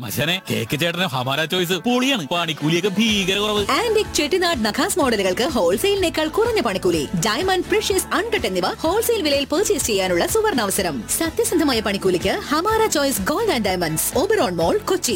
മച്ചനെ cake ചേട്ടന് ഹമാര choice പൊളിയാണ് പണിക്കൂലിയൊക്കെ ഭീകര കുറവ് ആന്റിക് ചെട്ടിനാട് നഖാസ് മോഡലുകൾക്ക് ഹോൾസെയിലിനേക്കാൾ കുറഞ്ഞ പണിക്കൂലി ഡയമണ്ട് പ്രഷ്യസ് അൺകട്ട് എന്നിവ ഹോൾസെയിൽ വിലയിൽ പർച്ചേസ് ചെയ്യാനുള്ള സുവർണാവസരം സത്യസന്ധമായ പണിക്കൂലിക്ക് Hamara choice gold and diamonds Oberon mall Kochi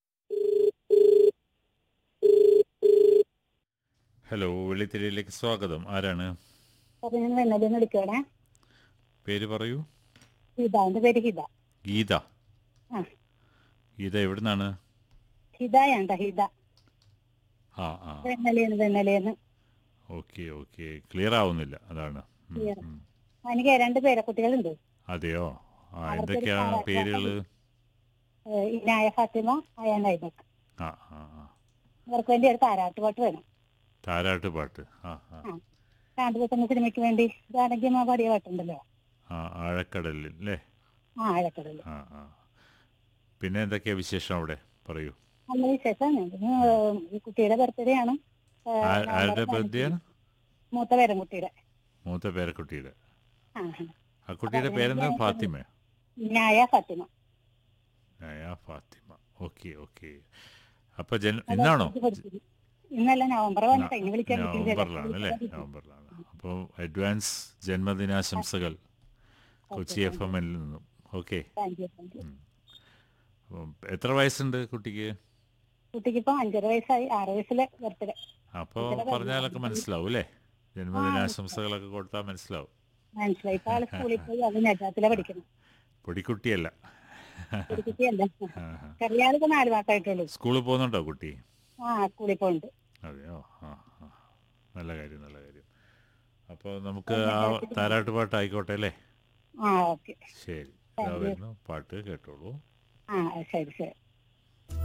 hello വെള്ളിത്തിരിയിലേക്ക് സ്വാഗതം ആരാണ് അപ്പൊ ഞാൻ വെണ്ണലിന്ന് വിളിക്കണേ പേര് പറയൂ ഹിത എന്റെ പേര് ഹിത ഗീത ആ ഗീത എവിടുന്നാണ് ഹിതയാണ്ട ഹിത ആ ആ വെണ്ണലേന്ന് വെണ്ണലേന്ന് ഓക്കെ ഓക്കെ ക്ലിയർ ആവുന്നില്ല അതാണ് ഉം, Clear. ഉം. എനിക്ക് രണ്ട് പേരെ കുട്ടികളുണ്ട് അതെയോ ആ അവർക്കൊരു എന്തൊക്കെയാണ് പാ- പേരുകൾ ഏഹ് ഇനായ ഫാത്തിമ അയാൻ ഐബക് ആ ആ ആ അവർക്ക് വേണ്ടി ഒരു താരാട്ട് പാട്ട് വേണം താരാട്ട് പാട്ട് ആ ആ ആ രണ്ടു ദിവസം സിനിമയ്ക്ക് വേണ്ടി ജാനകിയമ്മ പാടിയ പാട്ടുണ്ടല്ലോ ആ ആഴക്കടലിൽ അല്ലേ ആ ആഴക്കടല് ആ ആ പിന്നെ എന്തൊക്കെയാ വിശേഷം അവിടെ പറയൂ നല്ല വിശേഷമാണ് ഇതിന് ഈ കുട്ടിയുടെ ബർത്ത്ഡേ ആണ് ഏഹ് ആ- നവംബർ ആരുടെ പതിനഞ്ചിന്. ബർത്ത്ഡേയാണ് മൂത്ത പേരൻകുട്ടിയുടെ മൂത്ത പേരക്കുട്ടിയുടെ ആ ആ കുട്ടിയുടെ പേരെന്താ ഫാത്തിമ ഇനായ ഫാത്തിമ നയ ഫാത്തിമ ഓക്കെ ഓക്കെ അപ്പൊ ജൻ ഇന്നാണോ ഇന്നല്ല നവംബർ വന്നിട്ട് ഇനി വിളിക്കാൻ പറ്റില്ല നവംബറിലാണ് അല്ലേ നവംബറിലാണ് അപ്പോൾ അഡ്വാൻസ് ജന്മദിനാശംസകൾ കൊച്ചി എഫ് എമ്മിൽ നിന്നും okay thank you thank you അപ്പം എത്ര വയസ്സുണ്ട് കുട്ടിക്ക് കുട്ടിക്ക് ഇപ്പൊ അഞ്ചര വയസ്സായി ആറ് വയസ്സിലെ ബർത്ത്ഡേ അപ്പോൾ പറഞ്ഞാലൊക്കെ മനസ്സിലാവും അല്ലേ ജന്മദിനാശംസകളൊക്കെ കൊടുത്താൽ മനസ്സിലാവും മനസ്സിലായി ഇപ്പൊ ആള് സ്കൂളിൽ പോയി അത് നജാത്തിലെ പഠിക്കണം പൊടിക്കുട്ടിയല്ല ഒരു കുട്ടിയല്ല ആ, ആ. ചെറിയാളിപ്പോ നാല് മാസമായിട്ടുള്ളൂ സ്കൂളിൽ പോകുന്നുണ്ടോ കുട്ടി ആ സ്കൂളിൽ പോകുന്നുണ്ട് അതെയോ ആ ആ നല്ല കാര്യം നല്ല കാര്യം അപ്പോൾ നമുക്ക് ആ താരാട്ട് പാട്ട് ആയിക്കോട്ടെ അല്ലേ ആ ഓക്കെ ശരി ഇതാ വരുന്നു പാട്ട് കേട്ടോളൂ ആ ശരി ശരി